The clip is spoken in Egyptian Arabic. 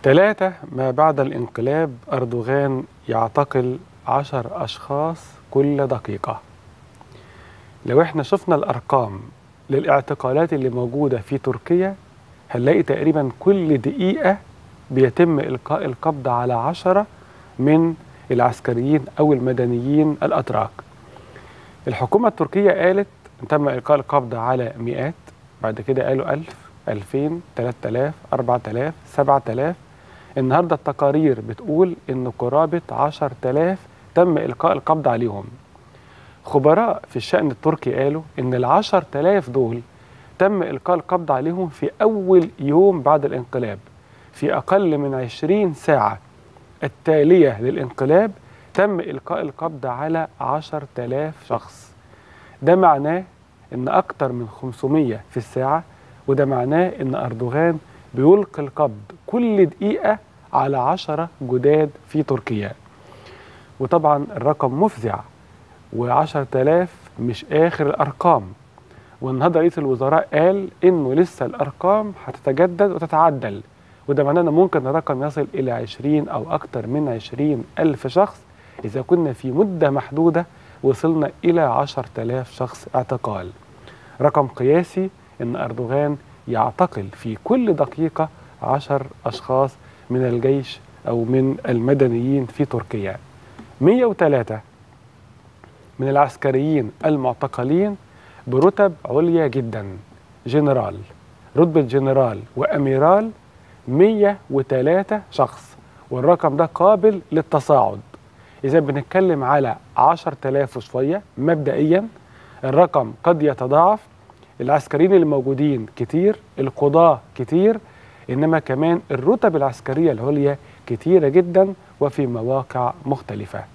ثلاثة ما بعد الانقلاب أردوغان يعتقل عشر أشخاص كل دقيقة لو احنا شفنا الأرقام للاعتقالات اللي موجودة في تركيا هنلاقي تقريبا كل دقيقة بيتم إلقاء القبض على عشرة من العسكريين أو المدنيين الأتراك الحكومة التركية قالت تم إلقاء القبض على مئات بعد كده قالوا ألف ألفين تلات آلاف أربعة آلاف سبعة آلاف النهاردة التقارير بتقول إن قرابة عشر تلاف تم إلقاء القبض عليهم خبراء في الشأن التركي قالوا إن العشر تلاف دول تم إلقاء القبض عليهم في أول يوم بعد الانقلاب في أقل من عشرين ساعة التالية للانقلاب تم إلقاء القبض على عشر تلاف شخص ده معناه إن أكتر من 500 في الساعة وده معناه إن أردوغان بيلقي القبض كل دقيقة على عشرة جداد في تركيا وطبعا الرقم مفزع وعشر تلاف مش آخر الأرقام والنهارده رئيس الوزراء قال إنه لسه الأرقام هتتجدد وتتعدل وده معناه إن ممكن الرقم يصل إلى 20 أو أكتر من 20 ألف شخص إذا كنا في مدة محدودة وصلنا إلى 10000 شخص اعتقال رقم قياسي إن أردوغان يعتقل في كل دقيقة عشر أشخاص من الجيش أو من المدنيين في تركيا 103 من العسكريين المعتقلين برتب عليا جدا جنرال رتبة جنرال وأميرال 103 شخص والرقم ده قابل للتصاعد إذا بنتكلم على 10000 وشوية مبدئيا الرقم قد يتضاعف العسكريين اللي موجودين كتير القضاة كتير إنما كمان الرتب العسكرية العليا كتيرة جدا وفي مواقع مختلفة